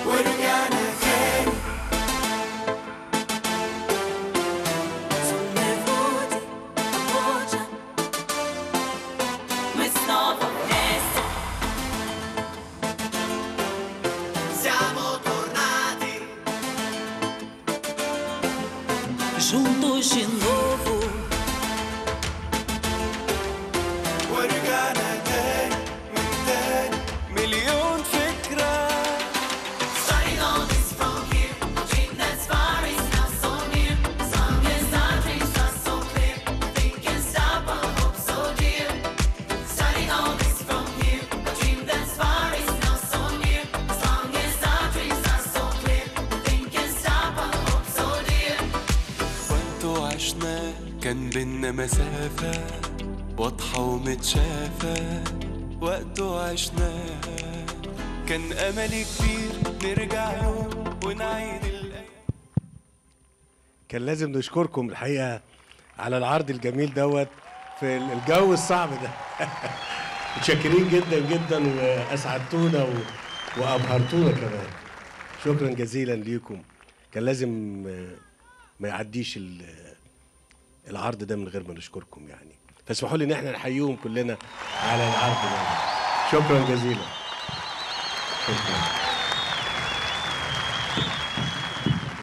ورجعنا تاني Sollevati la voce, ma stavo adesso. Siamo tornati Juntos de novo, ورجعنا تاني من تاني مليون فكرة starting all this from here. A dream that's far is not so near. As long as our dreams are so clear, nothing can stop our hope so dear. Starting all this from here. A dream that's far is not so near. As long as our dreams are so clear, nothing can stop our hope so dear. وقته عشنا كان بينا مسافة واضحة ومتشافة وقته عشنا كان أملي كبير نرجع يوم ونعيد الأيام كان لازم نشكركم الحقيقه على العرض الجميل دوت في الجو الصعب ده متشكرين جدا جدا واسعدتونا و... وابهرتونا كمان شكرا جزيلا ليكم كان لازم آه، ما يعديش ال- العرض ده من غير ما نشكركم يعني فاسمحوا لي ان احنا نحييهم كلنا على العرض ده شكرا جزيلا شكرا